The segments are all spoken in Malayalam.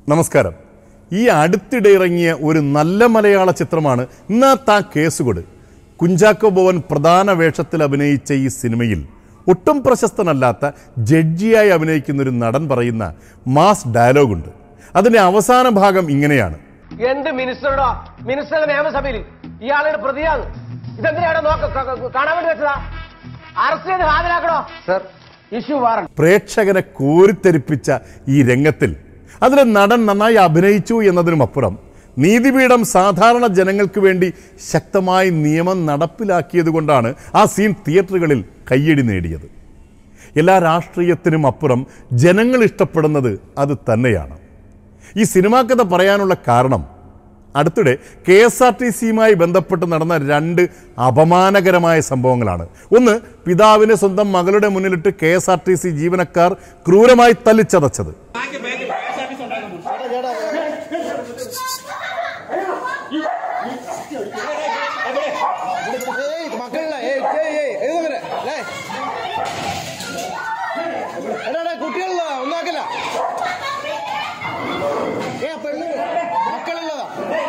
നമസ്കാരം ഈ അടുത്തിടെ ഇറങ്ങിയ ഒരു നല്ല മലയാള ചിത്രമാണ് ഇന്നാത്ത കേസുകൊട് കുഞ്ചാക്കോ ഭവൻ പ്രധാന വേഷത്തിൽ അഭിനയിച്ച ഈ സിനിമയിൽ ഒട്ടും പ്രശസ്തനല്ലാത്ത ജഡ്ജിയായി അഭിനയിക്കുന്ന ഒരു നടൻ പറയുന്ന മാസ് ഡയലോഗുണ്ട് അതിൻ്റെ അവസാന ഭാഗം ഇങ്ങനെയാണ് എന്ത് മിനിസ്റ്ററുടെ മിനിസ്റ്ററുടെ നിയമസഭയിൽ ഇയാളുടെ പ്രതിയാണ് ഇതെന്തിനാണ് നോക്ക ക- ക- കാണാൻ വേണ്ടി വെച്ചതാ അറസ്റ്റ് ചെയ്ത് ഹാജരാക്കണോ സർ ഇഷ്യൂ വാറണ്ട് പ്രേക്ഷകനെ കോരിത്തെരിപ്പിച്ച ഈ രംഗത്തിൽ അതിൽ നടൻ നന്നായി അഭിനയിച്ചു എന്നതിനുമപ്പുറം നീതിപീഠം സാധാരണ ജനങ്ങൾക്ക് വേണ്ടി ശക്തമായി നിയമം നടപ്പിലാക്കിയത് കൊണ്ടാണ് ആ സീൻ തിയേറ്ററുകളിൽ കയ്യടി നേടിയത് എല്ലാ രാഷ്ട്രീയത്തിനും അപ്പുറം ജനങ്ങൾ ഇഷ്ടപ്പെടുന്നത് അത് തന്നെയാണ് ഈ സിനിമാ കഥ പറയാനുള്ള കാരണം അടുത്തിടെ കെ എസ് ആർ ടി സിയുമായി ബന്ധപ്പെട്ട് നടന്ന രണ്ട് അപമാനകരമായ സംഭവങ്ങളാണ് ഒന്ന് പിതാവിനെ സ്വന്തം മകളുടെ മുന്നിലിട്ട് K S R T C ജീവനക്കാർ ക്രൂരമായി തല്ലിച്ചതച്ചത് ഏയ് മക്കളില്ല ഏയ് ഏയ് ഏയ് എഴുതവരെ അല്ലേ എടാ എടാ, കുട്ടികളില്ല ഒന്നാക്കല്ല ഏ പെണ്ണു മക്കളുള്ളതാ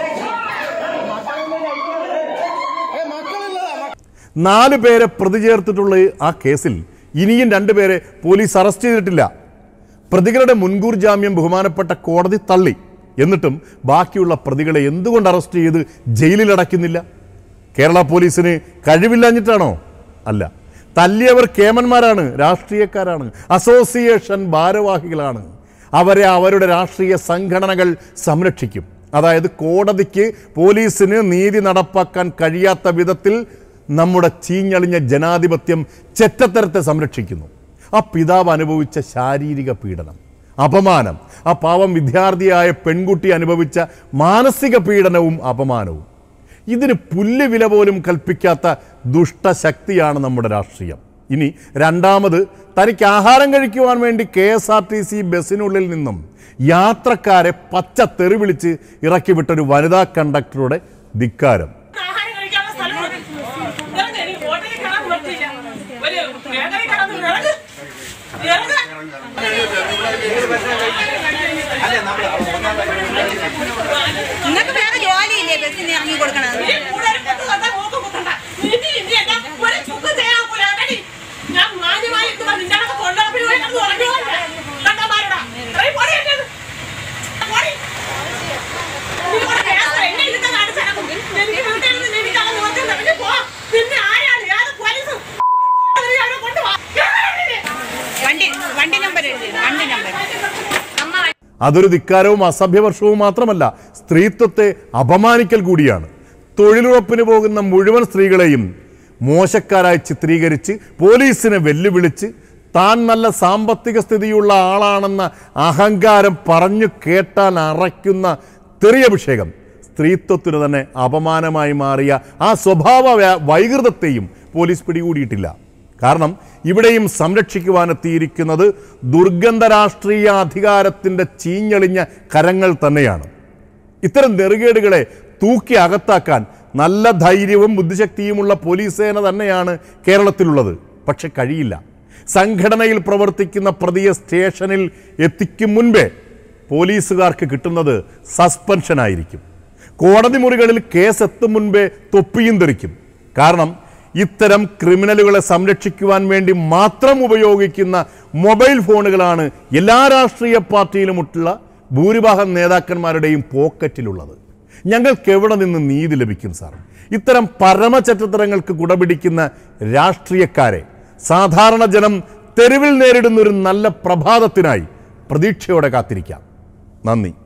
ഏ മക്കളുള്ളതാ മക്ക- നാല് പേരെ പ്രതി ചേർത്തിട്ടുള്ള ആ കേസിൽ ഇനിയും രണ്ടുപേരെ പോലീസ് അറസ്റ്റ് ചെയ്തിട്ടില്ല പ്രതികളുടെ മുൻകൂർ ജാമ്യം ബഹുമാനപ്പെട്ട കോടതി തള്ളി എന്നിട്ടും ബാക്കിയുള്ള പ്രതികളെ എന്തുകൊണ്ട് അറസ്റ്റ് ചെയ്ത് ജയിലിൽ അടയ്ക്കുന്നില്ല കേരള പോലീസിന് കഴിവില്ലാഞ്ഞിട്ടാണോ അല്ല തല്ലിയവർ കേമന്മാരാണ് രാഷ്ട്രീയക്കാരാണ് അസോസിയേഷൻ ഭാരവാഹികളാണ് അവരെ അവരുടെ രാഷ്ട്രീയ സംഘടനകൾ സംരക്ഷിക്കും അതായത് കോടതിക്ക് പോലീസിന് നീതി നടപ്പാക്കാൻ കഴിയാത്ത വിധത്തിൽ നമ്മുടെ ചീഞ്ഞളിഞ്ഞ ജനാധിപത്യം ചെറ്റത്തരത്തെ സംരക്ഷിക്കുന്നു ആ പിതാവ് അനുഭവിച്ച ശാരീരിക പീഡനം അപമാനം ആ പാവം വിദ്യാർത്ഥിയായ പെൺകുട്ടി അനുഭവിച്ച മാനസിക പീഡനവും അപമാനവും ഇതിന് പുല്ല് വില പോലും കൽപ്പിക്കാത്ത ദുഷ്ടശക്തിയാണ് നമ്മുടെ രാഷ്ട്രീയം ഇനി രണ്ടാമത് തനിക്ക് ആഹാരം കഴിക്കുവാൻ വേണ്ടി K S R T C ബസ്സിനുള്ളിൽ നിന്നും യാത്രക്കാരെ പച്ച തെറി വിളിച്ച് ഇറക്കി വിട്ടൊരു വനിതാ കണ്ടക്ടറുടെ ധിക്കാരം ആഹാരം കഴിക്കാനുള്ള സ്ഥലമുണ്ട്. ഇറങ്ങ്, എനിക്ക് ഹോട്ടലിൽ കയറാൻ പറ്റില്ല. ഒരു ബേക്കറി കടന്ന് ഇറങ്ങ്. ഇറങ്ങ്. നിങ്ങൾക്ക് വേറെ ജോലിയില്ലേ ബസ്സിന് ഇറങ്ങി കൊടുക്കണത് നീ കൂടെ ഒരു കുത്ത് തന്നാ മൂക്ക് കുത്തണ്ട. നിന്നെ ഇനി എന്നെ ഒരു ചുക്കും ചെയ്യാൻ ഒക്കൂല, കേട്ടടി. ഞാൻ മാന്യമായി ഇട്ട് വന്ന് നിന്റെ കണക്ക് കൊണ്ടുനടപ്പിൽ പോയി കിടന്ന് ഉറങ്ങുവാ. കണ്ടമാരുടാ. ഇത്രയും പൊടി എന്നെ ഇത്. പൊടി. നീ ഇവിടെ കേസ് എന്നെ ഇരുന്ന് കാണിച്ച് നടക്കും. എനിക്ക് വീട്ടിൽ ഇരുന്ന് എനിക്കത് നോക്കണ്ട. പിന്നെ പോ. പിന്നെ ആരാണ്? ഏത് പോലീസ്? നീ അവരെ കൊണ്ടുവാ. കേറി. വണ്ടി വണ്ടി നമ്പർ എഴുതി വണ്ടി നമ്പർ അമ്മ അതൊരു ധിക്കാരവും അസഭ്യവർഷവും മാത്രമല്ല സ്ത്രീത്വത്തെ അപമാനിക്കൽ കൂടിയാണ് തൊഴിലുറപ്പിന് പോകുന്ന മുഴുവൻ സ്ത്രീകളെയും മോശക്കാരായി ചിത്രീകരിച്ച് പോലീസിനെ വെല്ലുവിളിച്ച് താൻ നല്ല സാമ്പത്തിക സ്ഥിതിയുള്ള ആളാണെന്ന അഹങ്കാരം പറഞ്ഞു കേട്ടാൽ അറയ്ക്കുന്ന തെറിയഭിഷേകം സ്ത്രീത്വത്തിന് തന്നെ അപമാനമായി മാറിയ ആ സ്വഭാവ വ്യ- വൈകൃതത്തെയും പോലീസ് പിടികൂടിയിട്ടില്ല കാരണം ഇവിടെയും സംരക്ഷിക്കുവാനെത്തിയിരിക്കുന്നത് ദുർഗന്ധ രാഷ്ട്രീയ അധികാരത്തിൻ്റെ ചീഞ്ഞളിഞ്ഞ കരങ്ങൾ തന്നെയാണ് ഇത്തരം നെറുകേടുകളെ തൂക്കി അകത്താക്കാൻ നല്ല ധൈര്യവും ബുദ്ധിശക്തിയുമുള്ള പോലീസ് സേന തന്നെയാണ് കേരളത്തിലുള്ളത് പക്ഷെ കഴിയില്ല സംഘടനയിൽ പ്രവർത്തിക്കുന്ന പ്രതിയെ സ്റ്റേഷനിൽ എത്തിക്കും മുൻപേ പോലീസുകാർക്ക് കിട്ടുന്നത് സസ്പെൻഷനായിരിക്കും കോടതി മുറികളിൽ കേസ് എത്തും മുൻപേ തൊപ്പിയും തെറിക്കും കാരണം ഇത്തരം ക്രിമിനലുകളെ സംരക്ഷിക്കുവാൻ വേണ്ടി മാത്രം ഉപയോഗിക്കുന്ന മൊബൈൽ ഫോണുകളാണ് എല്ലാ രാഷ്ട്രീയ പാർട്ടിയിലുമുള്ള ഭൂരിഭാഗം നേതാക്കന്മാരുടെയും പോക്കറ്റിലുള്ളത് ഞങ്ങൾക്ക് എവിടെ നിന്ന് നീതി ലഭിക്കും സാർ ഇത്തരം പരമചറ്റത്തരങ്ങൾക്ക് കുടപിടിക്കുന്ന രാഷ്ട്രീയക്കാരെ സാധാരണ ജനം തെരുവിൽ നേരിടുന്ന ഒരു നല്ല പ്രഭാതത്തിനായി പ്രതീക്ഷയോടെ കാത്തിരിക്കാം നന്ദി